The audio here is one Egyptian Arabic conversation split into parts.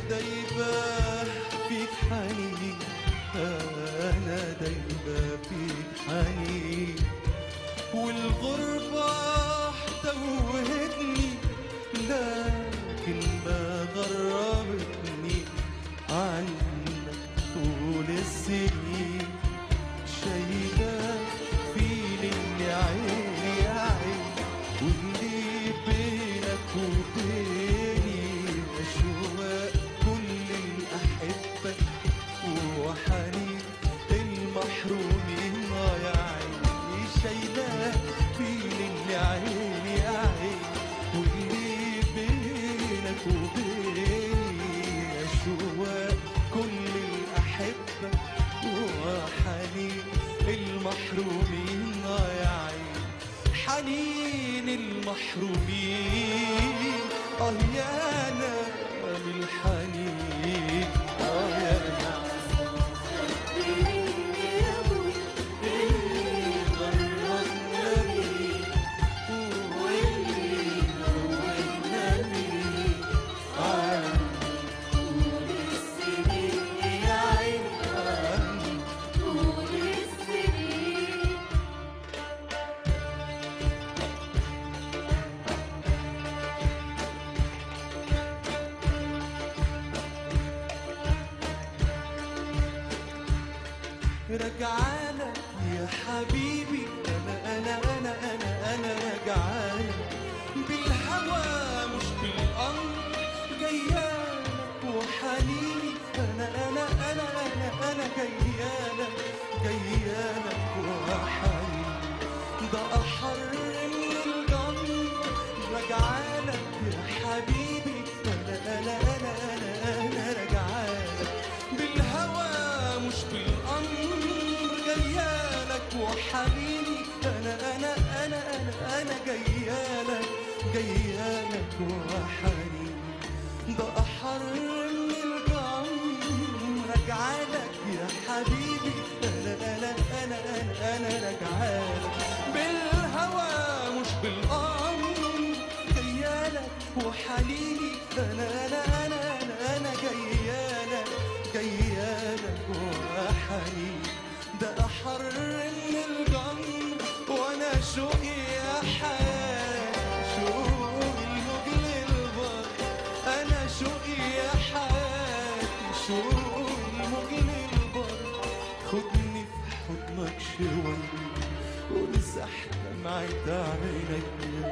دايبة فيك حنين أنا دايبة فيك حنين والغربة توهتني لكن ما غربتني عنك طول السنين شايلة فيني اللي عيني يا عين واللي بينك وبيني أشواق كل الأحبة وحنين المحرومين آه يا عيني شايلة فيني اللي عيني يا عين واللي بينك وبيني أشواق كل الأحبة وحنين المحرومين آه يا عين حنين المحرومين اه يا انا من الحنين اه يا انا رجعالك يا حبيبي انا انا انا انا انا رجعالك بالهوى مش بالامر جيالك وحنيني انا انا انا انا انا جيالك جيالك وحنيني ده احر من الجمر رجعالك يا حبيبي انا انا انا انا انا رجعالك بالهوى مش بالامر جيالك وحبيبي انا انا انا انا انا جيالك جيالك وحبيبي ده احر من الجمر رجعالك يا حبيبي انا انا انا انا انا رجعالك بالهوى مش بالامر جيالك وحنيني انا انا انا انا انا جيالك جيالك وحنيني ده احر من الجمر وانا شوقي يا حياتي شوقي الموج للبر انا شوقي يا حياتي شوقي الموج للبر خدني في حضنك شوية وامسح دمعة عينك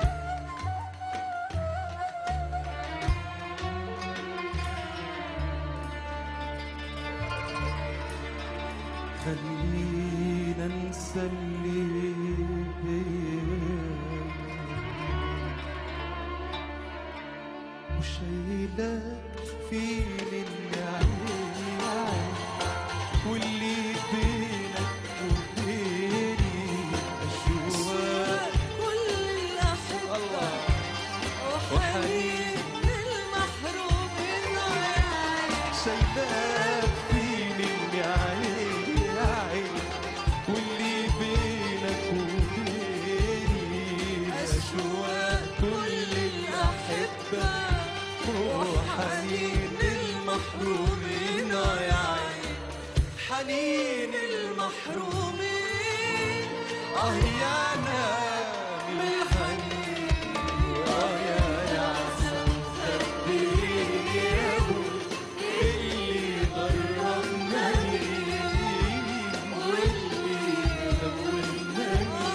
خلينا ننسى اللي بينا وشايلك فيني اللي عيني عين واللي بينك وبيني أشواق كل الأحبة الله وحنين للمحرومين يا عين شايلك فيني اللي عيني عين واللي بينك وبيني أشواق كل الأحبة وحنين المحرومين يا عين حنين المحرومين اه يا انا من الحنين اه يا ناس خبريني يا ابو اللي غرمني واللي دولني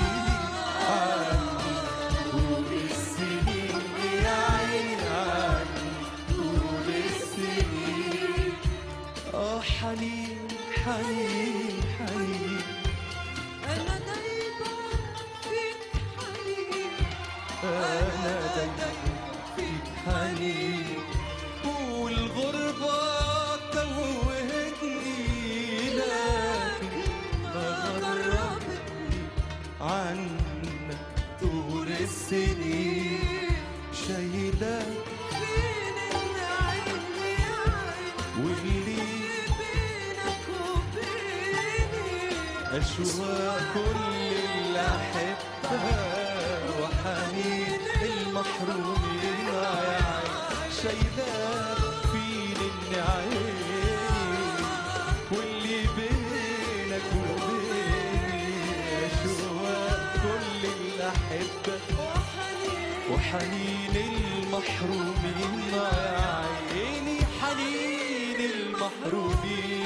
عني طول السنين يا عين عني طول السنين اه حنين حنين حنين أنا دايبة فيك حنين أنا دايما فيك حنين والغربة توهتني لكن ما غربتني عنك طول السنين شايلك فين العين يا عين واللي بينك وبيني أشواق كل الأحبة وحنين المحرومين يا عين شايلاك في حنين المحرومين يا عيني حنين المحرومين